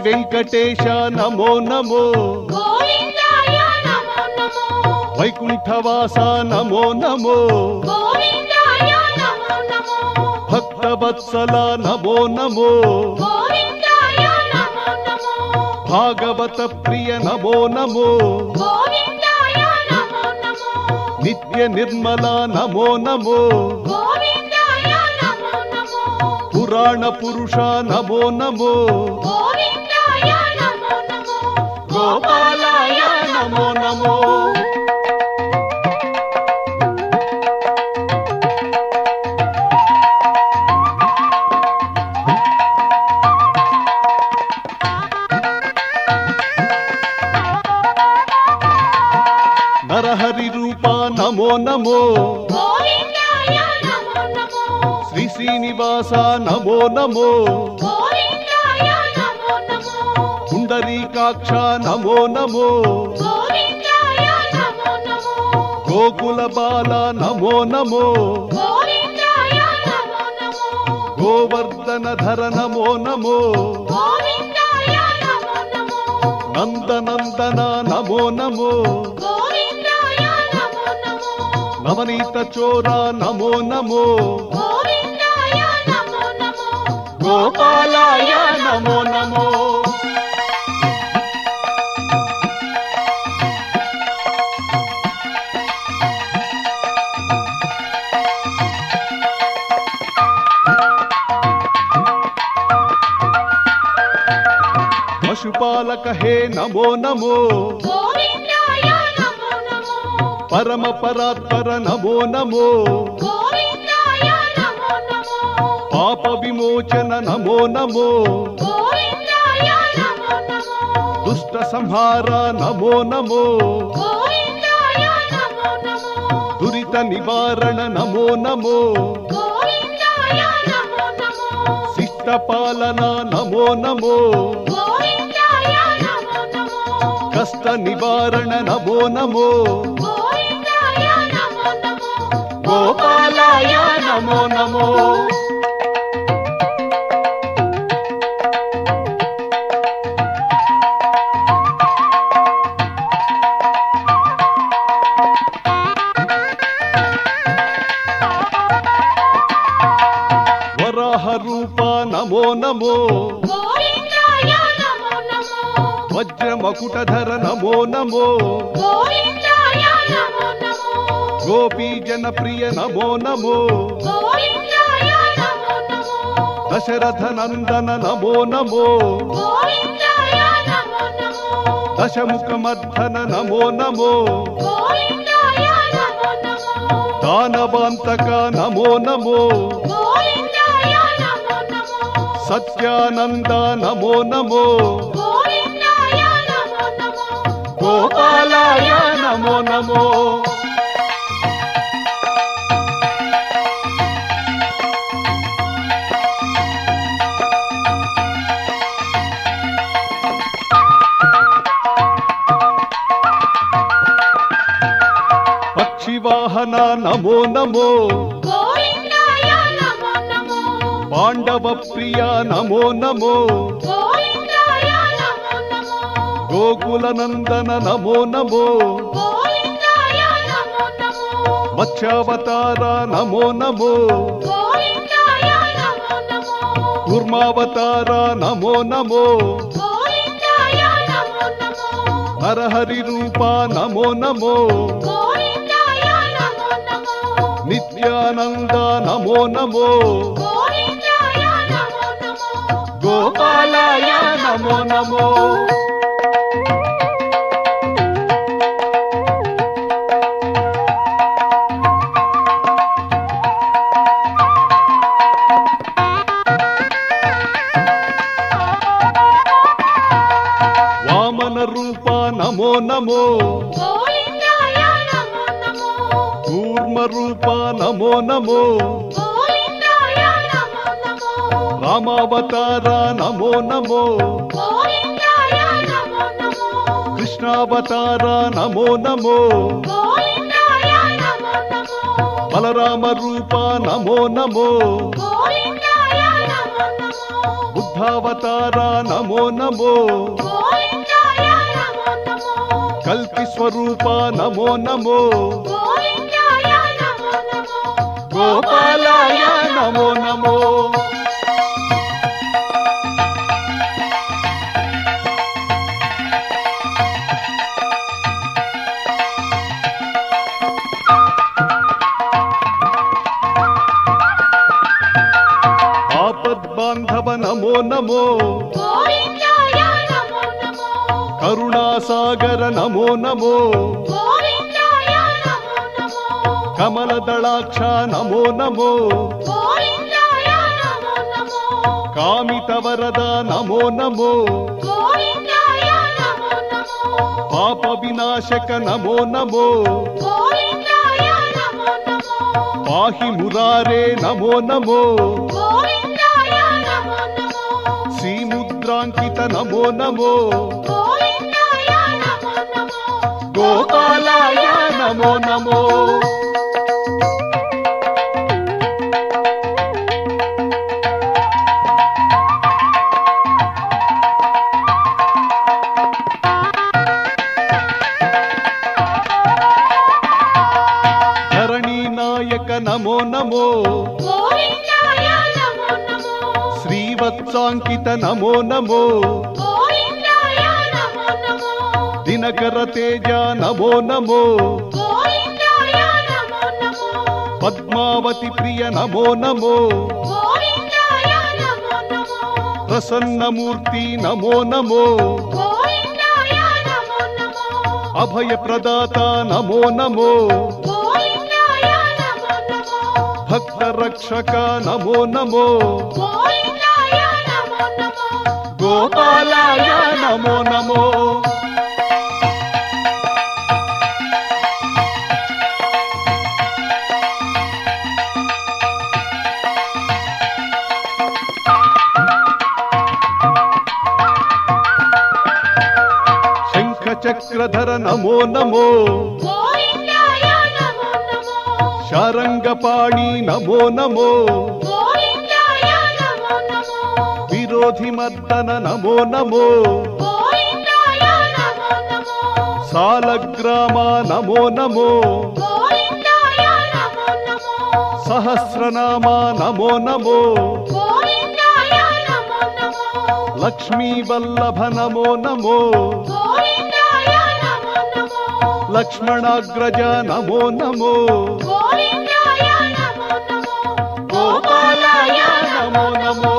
వెంకటేశ నమో నమో గోవిందాయ నమో నమో వైకుంఠవాస నమో నమో గోవిందాయ నమో నమో భక్తవత్సల నమో నమో గోవిందాయ నమో నమో భాగవత ప్రియ నమో నమో గోవిందాయ నమో నమో నిత్య నిర్మల నమో నమో గోవిందాయ నమో నమో పురాణ పురుష నమో నమో గోవిందాయ నమో నమో గోపాలాయ నమో నమో నరహరి రూప నమో నమో గోవిందాయ నమో నమో శ్రీ శ్రీనివాస నమో నమో గోవిందాయ నమో నమో పుండరీకాక్ష నమో నమో గోవిందాయ నమో నమో గోకుల బాల నమో నమో గోవిందాయ నమో నమో గోవర్ధన ధర నమో నమో గోవిందాయ నమో నమో నందనందన నమో నమో గోవిందాయ నమో నమో నవనీత చోర నమో నమో గోవిందాయ నమో నమో గోపాలాయ నమో నమో పశుపాలక హే నమో నమో గోవిందాయ నమో నమో పరమ పరాత్పర నమో నమో గోవిందాయ నమో నమో పాప విమోచన నమో నమో గోవిందాయ నమో నమో దుష్ట సంహార నమో నమో గోవిందాయ నమో నమో దురిత నివారణ నమో నమో గోవిందాయ నమో నమో శిష్ట పాలన నమో నమో గోవిందాయ నమో నమో కష్ట నివారణ నమో నమో గోవిందాయ నమో నమో గోపాలాయ నమో నమో వరాహ రూప నమో నమో గోవిందాయ నమో నమో వజ్ర మకుటధర నమో నమో గోవిందాయ నమో నమో గోపీ జనప్రియ నమో నమో గోవిందాయ నమో నమో దశరథ నందన నమో నమో గోవిందాయ నమో నమో దశముఖ మర్ధన నమో నమో గోవిందాయ నమో నమో దానవాంతక నమో నమో గోవిందాయ నమో నమో సత్యానంద నమో నమో గోవిందాయ నమో నమో గోపాలాయ నమో నమో పక్షివాహన నమో నమో గోవిందాయ నమో నమో పాండవ ప్రియ నమో నమో గోవిందాయ నమో నమో గోకుల నందన నమో నమో గోవిందాయ నమో నమో మత్స్యావతార నమో నమో గోవిందాయ నమో నమో కూర్మావతార నమో నమో గోవిందాయ నమో నమో నరహరి రూప నమో నమో గోవిందాయ నమో నమో నిత్యానంద నమో నమో గోవిందాయ నమో నమో గోపాలాయ నమో నమో వామన రూప నమో నమో గోవిందాయ నమో నమో కూర్మ రూప నమో నమో గోవిందాయ నమో నమో రామావతార నమో నమో గోవిందాయ నమో నమో కృష్ణావతార నమో నమో గోవిందాయ నమో నమో బలరామ రూప నమో నమో గోవిందాయ నమో నమో బుద్ధావతార నమో నమో గోవిందాయ నమో నమో కల్కి స్వరూప నమో నమో గోవిందాయ నమో నమో గోపాలాయ నమో నమో ఆపద్బాంధవ నమో నమో గోవిందాయ నమో నమో కరుణాసాగర నమో నమో గోవిందాయ నమో నమో కమలదళాక్ష నమో నమో గోవిందాయ నమో నమో కామితవరద నమో నమో గోవిందాయ నమో నమో పాప వినాశక నమో నమో గోవిందాయ నమో నమో పాహి మురారే నమో నమో గోవిందాయ నమో నమో శ్రీముద్రాంకిత నమో నమో గోవిందాయ నమో నమో గోపాలాయ నమో నమో ధరణీ నాయక నమో నమో గోవిందాయ నమో నమో శ్రీవత్సాంకిత నమో నమో గోవిందాయ నమో నమో దినకర తేజ నమో నమో గోవిందాయ నమో నమో పద్మావతి ప్రియ నమో నమో గోవిందాయ నమో నమో ప్రసన్నమూర్తి నమో నమో గోవిందాయ నమో నమో అభయ ప్రదాత నమో నమో గోవిందాయ నమో నమో భక్త రక్షక నమో నమో గోవిందాయ నమో నమో గోపాలాయ నమో నమో శంఖ చక్రధర నమో నమో గోవిందాయ నమో నమో శారంగపాణి నమో నమో గోవిందాయ నమో నమో విరోధి మర్దన నమో నమో గోవిందాయ నమో నమో సాలగ్రామ నమో నమో గోవిందాయ నమో నమో సహస్రనామ నమో నమో గోవిందాయ నమో నమో లక్ష్మీ వల్లభ నమో నమో గోవిందాయ నమో నమో లక్ష్మణాగ్రజ నమో నమో గోవిందాయ నమో నమో గోపాలాయ నమో నమో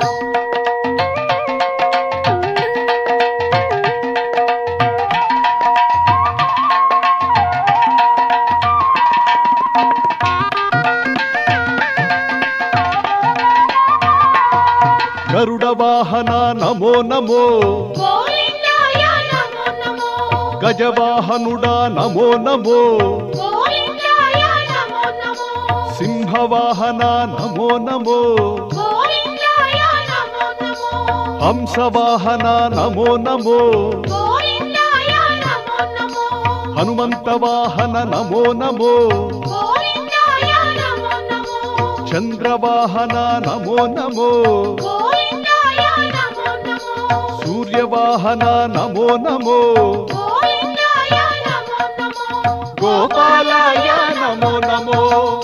గరుడ వాహన నమో నమో గోవిందాయ నమో నమో గజవాహనుడా నమో నమో గోవిందాయ నమో నమో సింహవాహన నమో నమో గోవిందాయ నమో నమో హంసవాహన నమో నమో గోవిందాయ నమో నమో హనుమంత వాహన నమో నమో గోవిందాయ నమో నమో చంద్రవాహన నమో నమో గోవిందాయ నమో నమో సూర్యవాహన నమో నమో గోవిందాయ నమో నమో గోపాలాయ నమో నమో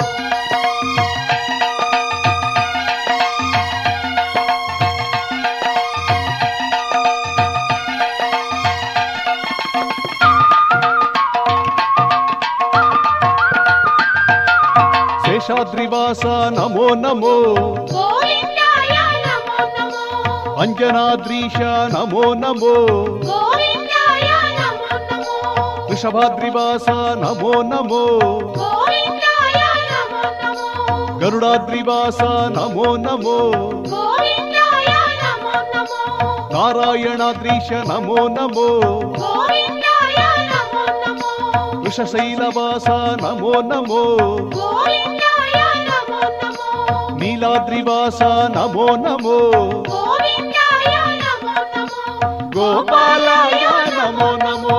శేషాద్రివాస నమో నమో గోవిందాయ నమో నమో అంజనాద్రీశ నమో నమో గోవిందాయ నమో నమో వృషభాద్రివాస నమో నమో గోవిందాయ నమో నమో గరుడాద్రివాస నమో నమో గోవిందాయ నమో నమో నారాయణాద్రీశ నమో నమో గోవిందాయ నమో నమో వృషశైలవాస నమో నమో గోవిందాయ నమో నమో నీలాద్రివాస నమో నమో గోవిందాయ నమో నమో గోపాలాయ నమో నమో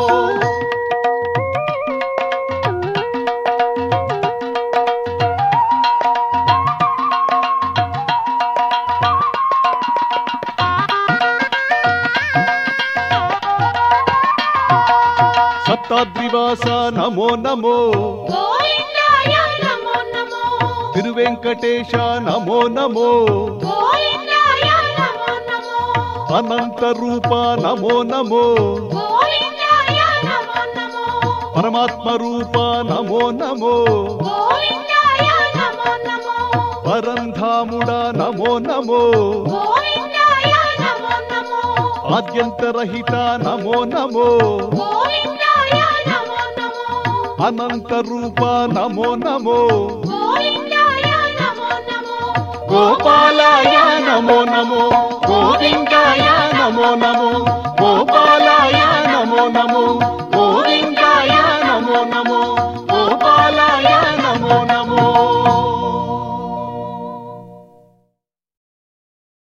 నీలాద్రివాస నమో నమో గోవిందాయ నమో నమో తిరువెంకటేశ నమో నమో గోవిందాయ నమో నమో అనంత రూప నమో నమో గోవిందాయ నమో నమో పరమాత్మ రూప నమో నమో గోవిందాయ నమో నమో పరంధాముడ నమో నమో గోవిందాయ నమో నమో ఆద్యంతరహిత నమో నమో గోవిందాయ నమో నమో అనంత రూప నమో నమో గోవిందాయ నమో నమో గోపాలాయ నమో నమో గోవిందాయ నమో నమో గోపాలాయ నమో నమో గోవిందాయ నమో నమో